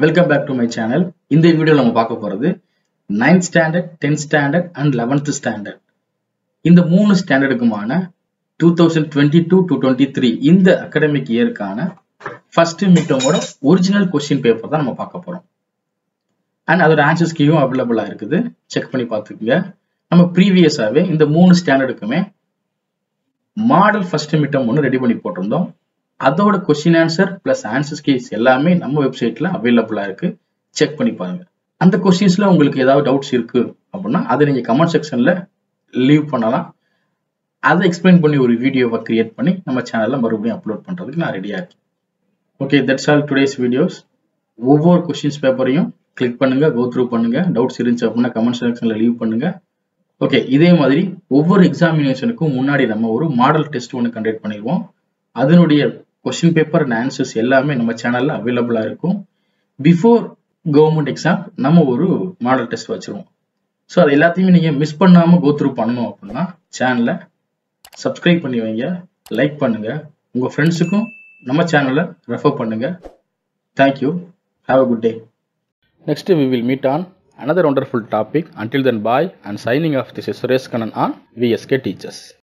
welcome back to my channel இந்த வீடியோவில் நம்ம பார்க்க போகிறது ninth standard tenth standard and eleventh standard இந்த மூணு ஸ்டாண்டர்டுக்குமான two thousand twenty two to twenty three இந்த அகாடமிக் இயருக்கான ஃபர்ஸ்ட் மீட்டமோட ஒரிஜினல் கொஸ்டின் பேப்பர் தான் நம்ம பார்க்க போகிறோம் அண்ட் அதோட ஆன்சர்ஸ் கீயும் அவைலபிளாக இருக்குது செக் பண்ணி பார்த்துக்குங்க நம்ம ப்ரீவியஸாகவே இந்த மூணு ஸ்டாண்டர்டுக்குமே மாடல் ஃபர்ஸ்ட் மீட்டம் ஒன்று ரெடி பண்ணி போட்டிருந்தோம் அதோட question answer plus answers keys எல்லாமே நம்ம வெப்சைட்ல அவைலபிளா இருக்கு செக் பண்ணி பாருங்க அந்த கொஸ்டின்ஸ்ல உங்களுக்கு ஏதாவது டவுட்ஸ் இருக்கு அப்படின்னா அதை நீங்க கமெண்ட் செக்ஷன்ல லீவ் பண்ணலாம் அதை எக்ஸ்பிளைன் பண்ணி ஒரு வீடியோவை கிரியேட் பண்ணி நம்ம சேனல்ல மறுபடியும் அப்லோட் பண்றதுக்கு நான் ரெடியா இருக்கேன் okay that's all today's videos ஒவ்வொரு கொஸ்டின்ஸ் பேப்பரையும் கிளிக் பண்ணுங்க கோ த்ரூ பண்ணுங்க டவுட்ஸ் இருந்துச்சு அப்படின்னா கமெண்ட் செக்ஷன்ல லீவ் பண்ணுங்க ஓகே இதே மாதிரி ஒவ்வொரு எக்ஸாமினேஷனுக்கும் முன்னாடி நம்ம ஒரு மாடல் டெஸ்ட் ஒன்று கண்டக்ட் பண்ணிடுவோம் அதனுடைய கொஸ்டின் பேப்பர் அண்ட் ஆன்சர்ஸ் எல்லாமே நம்ம சேனல்ல அவைலபிளா இருக்கும் பிஃபோர் கவர்மெண்ட் எக்ஸாம் நம்ம ஒரு மாடல் டெஸ்ட் வச்சிருவோம் ஸோ அது எல்லாத்தையுமே நீங்க மிஸ் பண்ணாம கோ த்ரூ பண்ணணும் அப்படின்னா சேனலை சப்ஸ்கிரைப் பண்ணி வைங்க லைக் பண்ணுங்க உங்க ஃப்ரெண்ட்ஸுக்கும் நம்ம சேனலை ரெஃபர் பண்ணுங்க thank you have a good day next we will meet on another wonderful topic until then bye and signing off this is suresh kanan on vsk teachers